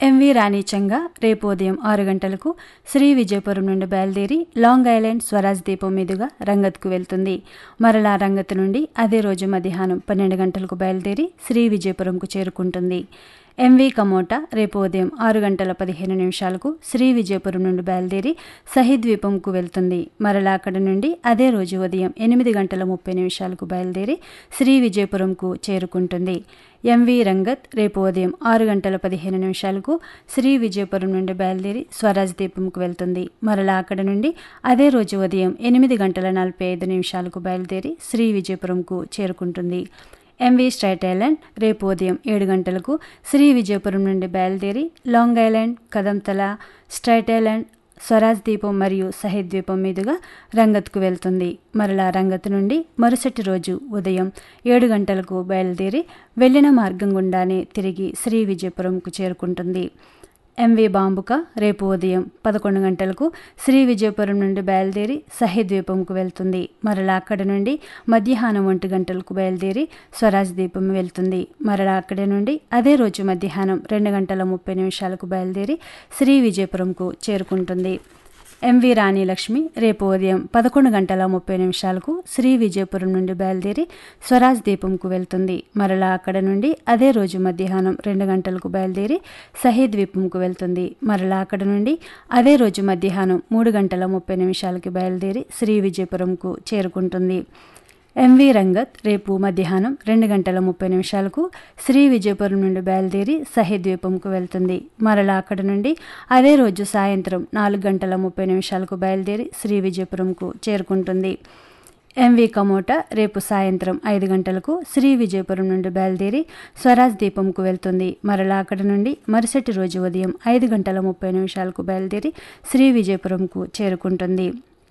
MV రాణిచంగా రేపు ఉదయం ఆరు గంటలకు శ్రీ విజయపురం నుండి బయలుదేరి లాంగ్ ఐలాండ్ స్వరాజ్ దీపం మీదుగా రంగత్కు వెళ్తుంది మరలా రంగత్ నుండి అదే రోజు మధ్యాహ్నం పన్నెండు గంటలకు బయలుదేరి శ్రీ విజయపురంకు చేరుకుంటుంది ఎంవి కమోటా రేపు ఉదయం ఆరు గంటల పదిహేను నిమిషాలకు శ్రీ విజయపురం నుండి బయలుదేరి సహిద్వీపంకు వెళ్తుంది మరలా అక్కడ నుండి అదే రోజు ఉదయం ఎనిమిది గంటల ముప్పై నిమిషాలకు బయలుదేరి శ్రీ విజయపురంకు చేరుకుంటుంది ఎంవి రంగత్ రేపు ఉదయం ఆరు గంటల పదిహేను నిమిషాలకు శ్రీ విజయపురం నుండి బయలుదేరి స్వరాజ్ దీపంకు వెళ్తుంది మరలా అక్కడ నుండి అదే రోజు ఉదయం ఎనిమిది గంటల నలభై ఐదు నిమిషాలకు బయలుదేరి శ్రీ విజయపురంకు చేరుకుంటుంది ఎంవి స్ట్రైట్ ఐలాండ్ రేపు ఉదయం ఏడు గంటలకు శ్రీ విజయపురం నుండి బయలుదేరి లాంగ్ ఐలాండ్ కదంతల స్ట్రైట్ ఐలాండ్ స్వరాజ్ ద్వీపం మరియు సహిద్ ద్వీపం మీదుగా రంగత్కు వెళ్తుంది మరలా రంగత్ నుండి మరుసటి రోజు ఉదయం ఏడు గంటలకు బయలుదేరి వెళ్ళిన మార్గం గుండానే తిరిగి శ్రీ విజయపురంకు చేరుకుంటుంది ఎంవి బాంబుక రేపు ఉదయం పదకొండు గంటలకు శ్రీ విజయపురం నుండి బయలుదేరి సహిద్వీపంకు వెళ్తుంది మరలా అక్కడ నుండి మధ్యాహ్నం ఒంటి గంటలకు బయలుదేరి స్వరాజ్ దీపం వెళ్తుంది మరలా అక్కడి నుండి అదే రోజు మధ్యాహ్నం రెండు గంటల ముప్పై నిమిషాలకు బయలుదేరి శ్రీ విజయపురంకు చేరుకుంటుంది ఎంవి రాణి లక్ష్మి రేపు ఉదయం పదకొండు గంటల ముప్పై నిమిషాలకు శ్రీ విజయపురం నుండి బయలుదేరి స్వరాజ్ దీపంకు వెళ్తుంది మరలా అక్కడ నుండి అదే రోజు మధ్యాహ్నం రెండు గంటలకు బయలుదేరి సహీద్ ద్వీపంకు వెళ్తుంది మరలా అక్కడ నుండి అదే రోజు మధ్యాహ్నం మూడు గంటల ముప్పై నిమిషాలకి బయలుదేరి శ్రీ విజయపురంకు చేరుకుంటుంది ఎంవి రంగత్ రేపు మధ్యాహ్నం రెండు గంటల ముప్పై నిమిషాలకు శ్రీ విజయపురం నుండి బయలుదేరి సహీద్ ద్వీపంకు వెళ్తుంది మరలా అక్కడ నుండి అదే రోజు సాయంత్రం నాలుగు గంటల ముప్పై నిమిషాలకు బయలుదేరి శ్రీ విజయపురంకు చేరుకుంటుంది ఎంవి కమోటా రేపు సాయంత్రం ఐదు గంటలకు శ్రీ విజయపురం నుండి బయలుదేరి స్వరాజ్ దీపంకు వెళ్తుంది మరలా అక్కడ నుండి మరుసటి రోజు ఉదయం ఐదు గంటల ముప్పై నిమిషాలకు బయలుదేరి శ్రీ విజయపురంకు చేరుకుంటుంది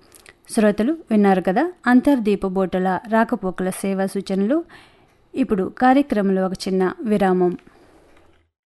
శ్రోతలు విన్నారు కదా అంతర్దీప బోటుల రాకపోకల సేవా సూచనలు ఇప్పుడు కార్యక్రమంలో ఒక చిన్న విరామం